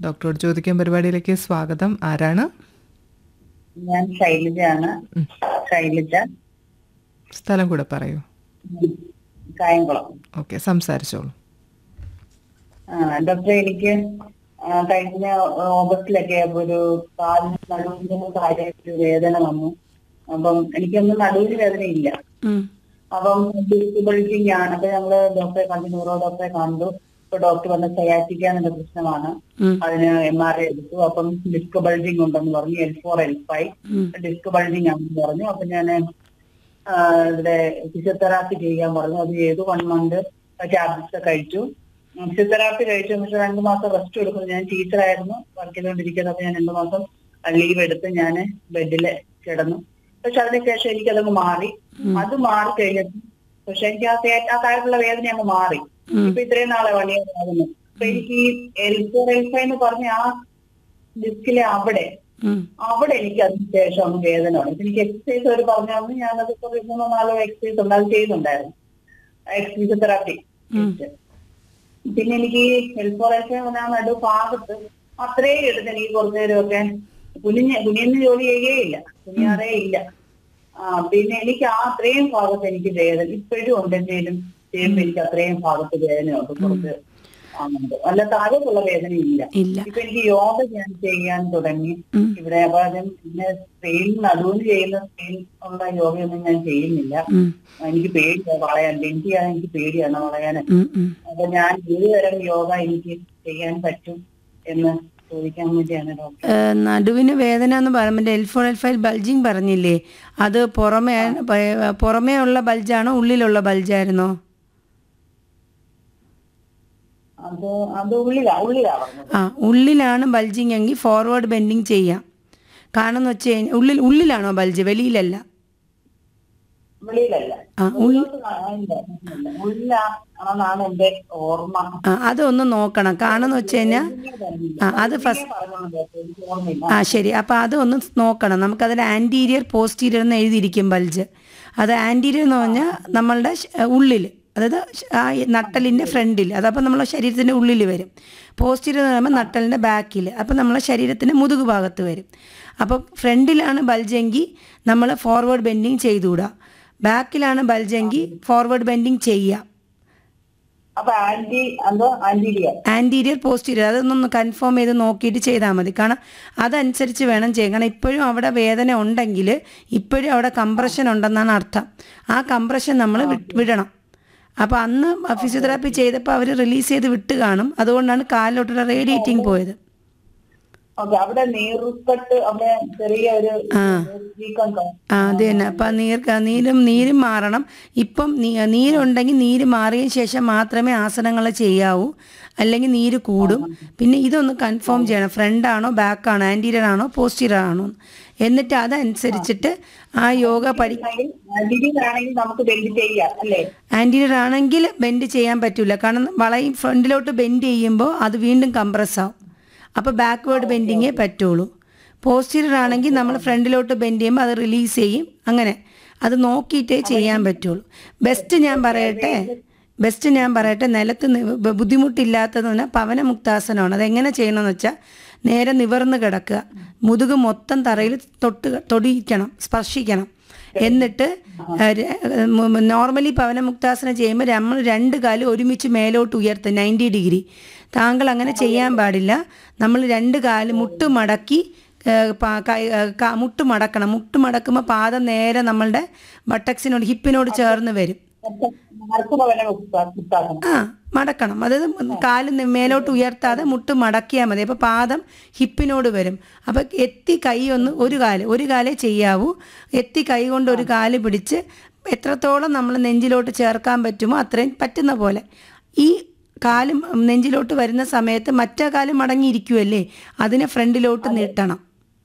ഡോക്ടറോട് ചോദിക്കാൻ പരിപാടിയിലേക്ക് സ്വാഗതം ആരാണ് ഞാൻ ശൈലജയാണ് ശൈലജ സ്ഥലം കൂടെ പറയൂ ഉം, കായംകുളം ഓക്കെ സംസാരിച്ചോളൂ ആ, ഡോക്ടർ എനിക്ക് ആ, കഴിഞ്ഞ ഓഗസ്റ്റിലൊക്കെ ഒരു കാലിന് നടുവിന് കാര്യമായിട്ട് വേദന വന്നു അപ്പം എനിക്കൊന്നും നടുവിന് വേദന ഇല്ല ഉം. അപ്പം ഡിസ്ബിലിറ്റിംഗ് ആണ് അപ്പൊ ഞങ്ങള് ഡോക്ടറെ കണ്ടു ന്യൂറോ ഡോക്ടറെ കണ്ടു ഇപ്പൊ ഡോക്ടർ പറഞ്ഞ സയാറ്റിക്ക എന്നുള്ള പ്രശ്നമാണ് ഉം. അതിന് എം ആർ ഐ എടുത്തു അപ്പം ഡിസ്ക് ബൾജിങ് ഉണ്ടെന്ന് പറഞ്ഞു എൽ ഫോർ എൽ ഫൈവ് ഉം. ഡിസ്ക് ബൾജിങ് ആണെന്ന് പറഞ്ഞു അപ്പൊ ഞാൻ ഇവിടെ ഫിസിയോതെറാപ്പി ചെയ്യാൻ പറഞ്ഞു അത് ചെയ്തു വൺ മന്ത് ടാബ്ലറ്റ്സ് കഴിച്ചു ഫിസിയോതെറാപ്പി കഴിച്ചു പക്ഷെ രണ്ടു മാസം റെസ്റ്റ് എടുക്കുന്നു ഞാൻ ടീച്ചറായിരുന്നു വർക്ക് ചെയ്തുകൊണ്ടിരിക്കുന്നത് അപ്പൊ ഞാൻ രണ്ടു മാസം ലീവ് എടുത്ത് ഞാൻ ബെഡിൽ കിടന്നു പക്ഷെ അതിനുശേഷം എനിക്കതങ്ങ് മാറി അത് മാറി കഴിഞ്ഞപ്പോൾ പക്ഷെ എനിക്ക് ആ തേ- ആ കാര്യത്തിലുള്ള വേദന അങ്ങ് മാറി ഉം. ഇപ്പൊ ഇത്രയും നാളെ പണിയായിരുന്നു അപ്പൊ എനിക്ക് ഈ എൽ ഫോർ എൽ ഫൈവ് എന്ന് പറഞ്ഞ ആ ഡിസ്കിലെ അവിടെ ഉം. അവിടെ എനിക്ക് അതിന് ശേഷം ഒന്ന് വേദന ഉണ്ട് ഇപ്പൊ എനിക്ക് എക്സസൈസ് അവർ പറഞ്ഞു ഞാനത് കുറെ മൂന്നോ നാലോ എക്സസൈസ് ഉണ്ട് അത് ചെയ്യുന്നുണ്ടായിരുന്നു എക്സസൈസ് തെറാപ്പി പിന്നെ എനിക്ക് ഈ ഹെൽത്ത് ആ നടു ഭാഗത്ത് അത്രയും എടുത്ത് എനിക്ക് കുറച്ചു നേരമൊക്കെ കുനിഞ്ഞ് കുനിഞ്ഞ് ജോലി ചെയ്യുകയില്ല കുനിയാറേ ഇല്ല ആ പിന്നെ എനിക്ക് ആ അത്രയും ഭാഗത്ത് എനിക്ക് വേദന ഇപ്പോഴും ഉണ്ട് എന്തെങ്കിലും ചെയ്യുമ്പോ എനിക്ക് അത്രയും ഭാഗത്ത് വേദനയുണ്ട് കുറച്ച് ആണുണ്ട് അല്ല താഴേക്കുള്ള വേദന ഇല്ല ഇല്ല ഇപ്പൊ എനിക്ക് യോഗ ഞാൻ ചെയ്യാൻ തുടങ്ങി ഉം. ഇവിടെ അപ്പൊ ഞാൻ പിന്നെ സ്പെയിൻ നടുവിന് ചെയ്യുന്ന സ്പെയിൻ ഉള്ള യോഗയൊന്നും ഞാൻ ചെയ്യുന്നില്ല ഉം. എനിക്ക് പേടിയാണ് വളയാൻ ഡെങ്കി ചെയ്യാൻ എനിക്ക് പേടിയാണ് വളയാൻ ഉം. ഉം. അപ്പൊ ഞാൻ ഏത് തരം യോഗ എനിക്ക് ചെയ്യാൻ പറ്റും എന്ന് ചോദിക്കാൻ വേണ്ടിയാണ് ഡോക്ടർ ഏ, നടുവിന് വേദന എന്ന് പറയുമ്പോൾ L four L five bulging പറഞ്ഞില്ലേ അത് പുറമേ പ- പുറമേ ഉള്ള ബൾജാണോ ഉള്ളിലുള്ള ബൾജായിരുന്നോ അത് അത് ഉള്ളിലാ ഉള്ളിലാ പറഞ്ഞത് ആ ഉള്ളിലാണ് ബൾജിങ് എങ്കിൽ ഫോർവേഡ് ബെൻഡിങ് ചെയ്യാം കാരണം എന്ന് വെച്ച് കഴിഞ്ഞാൽ ഉള്ളിൽ ഉള്ളിലാണോ ബൾജ് വെളിയിലല്ല വെളിയിലല്ല ആ ഉള്ളിൽ ഉള്ളിലോട്ട് കാ- ഇല്ല, ഇല്ല. ഉള്ളിലാ ആണെന്നാണ് എന്റെ ഓർമ്മ ആ അതൊന്ന് നോക്കണം കാരണം എന്ന് വെച്ച് കഴിഞ്ഞാൽ ആ അത് ഫസ്റ്റ് പറഞ്ഞോളൂ ഡോക്ടർ എനിക്ക് ഓർമ്മയില്ല ആ ശരി അപ്പോൾ അതൊന്ന് നോക്കണം നമുക്കതിൽ ആൻറ്റീരിയർ പോസ്റ്റീരിയർ എന്ന് എഴുതിയിരിക്കും ബൾജ് അത് ആൻറ്റീരിയർ എന്ന് പറഞ്ഞാൽ നമ്മളുടെ ഉള്ളിൽ അതായത് ശ- ആ നട്ടലിൻ്റെ ഫ്രണ്ടിൽ അതപ്പോൾ നമ്മളെ ശരീരത്തിൻ്റെ ഉള്ളിൽ വരും പോസ്റ്റീരിയർ എന്ന് പറയുമ്പോൾ നട്ടലിൻ്റെ ബാക്കിൽ അപ്പോൾ നമ്മളെ ശരീരത്തിൻ്റെ മുതുകു ഭാഗത്ത് വരും അപ്പോൾ ഫ്രണ്ടിലാണ് ബൾജെങ്കിൽ നമ്മൾ ഫോർവേഡ് ബെൻഡിങ് ചെയ്തുകൂടാ ബാക്കിലാണ് ബൾജെങ്കിൽ ഫോർവേഡ് ബെൻഡിങ് ചെയ്യാം അപ്പൊ ആന്റി എന്തോ ആന്റീരിയ ആൻറ്റീരിയർ പോസ്റ്റീരിയർ അതൊന്നൊന്ന് കൺഫേം ചെയ്ത് നോക്കിയിട്ട് ചെയ്താൽ മതി കാരണം അതനുസരിച്ച് വേണം ചെയ്യാൻ കാരണം ഇപ്പോഴും അവിടെ വേദന ഉണ്ടെങ്കിൽ ഇപ്പോഴും അവിടെ കംപ്രഷൻ ഉണ്ടെന്നാണ് അർത്ഥം ആ കംപ്രഷൻ നമ്മൾ വിടണം അപ്പോൾ അന്ന് ഫിസിയോതെറാപ്പി ചെയ്തപ്പോൾ അവർ റിലീസ് ചെയ്ത് വിട്ട് കാണും അതുകൊണ്ടാണ് കാലിലോട്ടുള്ള റേഡിയേറ്റിംഗ് പോയത് ഓക്കെ അവിടെ നീറുക്കെട്ട് അവിടെ ചെറിയ ഒരു വീക്കം കാണും. ആ അത് തന്നെ അപ്പം നീർ നീരും നീരും മാറണം ഇപ്പം നീ- നീരുണ്ടെങ്കിൽ നീര് മാറിയ ശേഷം മാത്രമേ ആസനങ്ങൾ ചെയ്യാവൂ അല്ലെങ്കിൽ നീര് കൂടും പിന്നെ ഇതൊന്ന് കൺഫേം ചെയ്യണം ഫ്രണ്ടാണോ ബാക്കാണോ ആൻറ്റീരിയർ ആണോ പോസ്റ്റീരിയർ ആണോ എന്നിട്ട് അതനുസരിച്ചിട്ട് ആ യോഗ പഠി ആന്റീരിയർ ആണെങ്കിൽ നമുക്ക് ബെൻഡ് ചെയ്യാം അല്ലേ ആൻറ്റീരിയർ ആണെങ്കിൽ ബെൻഡ് ചെയ്യാൻ പറ്റില്ല കാരണം വളയും ഫ്രണ്ടിലോട്ട് ബെൻഡ് ചെയ്യുമ്പോൾ അത് വീണ്ടും കംപ്രസ് ആവും അപ്പോൾ ബാക്ക്വേർഡ് ബെൻഡിങ്ങേ പറ്റുള്ളൂ പോസ്റ്റീരിയർ ആണെങ്കിൽ നമ്മൾ ഫ്രണ്ടിലോട്ട് ബെൻഡ് ചെയ്യുമ്പോൾ അത് റിലീസ് ചെയ്യും അങ്ങനെ അത് നോക്കിയിട്ടേ ചെയ്യാൻ പറ്റുള്ളൂ ബെസ്റ്റ് ഞാൻ പറയട്ടെ ബെസ്റ്റ് ഞാൻ പറയട്ടെ നിലത്ത് നി- ബ- ബുദ്ധിമുട്ടില്ലാത്തതെന്ന് പറഞ്ഞാൽ പവനമുക്താസനമാണ് അതെങ്ങനെ ചെയ്യണമെന്ന് വെച്ചാൽ നേരെ നിവർന്ന് കിടക്കുക മുതുക് മൊത്തം തറയിൽ തൊട്ട് തൊടിയിക്കണം സ്പർശിക്കണം എന്നിട്ട് നോർമലി പവനമുക്താസനം ചെയ്യുമ്പോൾ നമ്മൾ രണ്ട് കാലും ഒരുമിച്ച് മേലോട്ട് ഉയർത്തുക നയൻറ്റി ഡിഗ്രി താങ്കൾ അങ്ങനെ ചെയ്യാൻ പാടില്ല നമ്മൾ രണ്ട് കാല് മുട്ട് മടക്കി ഏഹ്, പാ- കൈ- ഏഹ്, ക- മുട്ട് മടക്കണം മുട്ട് മടക്കുമ്പോൾ പാദം നേരെ നമ്മളുടെ ബട്ടക്സിനോട് ഹിപ്പിനോട് ചേർന്ന് വരും ആർക്കും അവനെ കുത്താക്കണം ആ മടക്കണം അതായത് കാല് നി- മേലോട്ട് ഉയർത്താതെ മുട്ട് മടക്കിയാൽ മതി അപ്പോൾ പാദം ഹിപ്പിനോട് വരും അപ്പോൾ എത്തി കൈ ഒന്ന് ഒരു കാല് ഒരു കാലേ ചെയ്യാവൂ എത്തി കൈ കൊണ്ട് ഒരു കാല് പിടിച്ച് എത്രത്തോളം നമ്മൾ നെഞ്ചിലോട്ട് ചേർക്കാൻ പറ്റുമോ അത്രയും പറ്റുന്ന പോലെ ഈ കാല് നെഞ്ചിലോട്ട് വരുന്ന സമയത്ത് മറ്റേ കാല് മടങ്ങിയിരിക്കുമല്ലേ അതിനെ ഫ്രണ്ടിലോട്ട് നീട്ടണം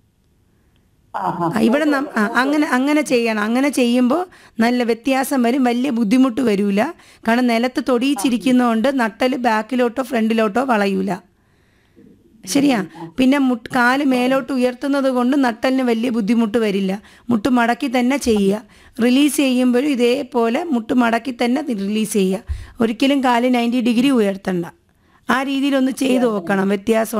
ആഹാ ആ, ഇവിടെ നം ആ, അങ്ങനെ അങ്ങനെ ചെയ്യണം അങ്ങനെ ചെയ്യുമ്പോൾ നല്ല വ്യത്യാസം വരും വലിയ ബുദ്ധിമുട്ട് വരില്ല കാരണം നിലത്ത് തൊടിയിച്ചിരിക്കുന്നതുകൊണ്ട് നട്ടൽ ബാക്കിലോട്ടോ ഫ്രണ്ടിലോട്ടോ വളയൂല ശരിയാ പിന്നെ മുട്ട് കാല് മേലോട്ട് ഉയർത്തുന്നത് കൊണ്ട് നട്ടലിന് വലിയ ബുദ്ധിമുട്ട് വരില്ല മുട്ട് മടക്കി തന്നെ ചെയ്യുക റിലീസ് ചെയ്യുമ്പോഴും ഇതേപോലെ മുട്ട് മടക്കി തന്നെ റിലീസ് ചെയ്യുക ഒരിക്കലും കാല് നയൻറ്റി ഡിഗ്രി ഉയർത്തണ്ട ആ രീതിയിലൊന്ന് ചെയ്തു നോക്കണം വ്യത്യാസം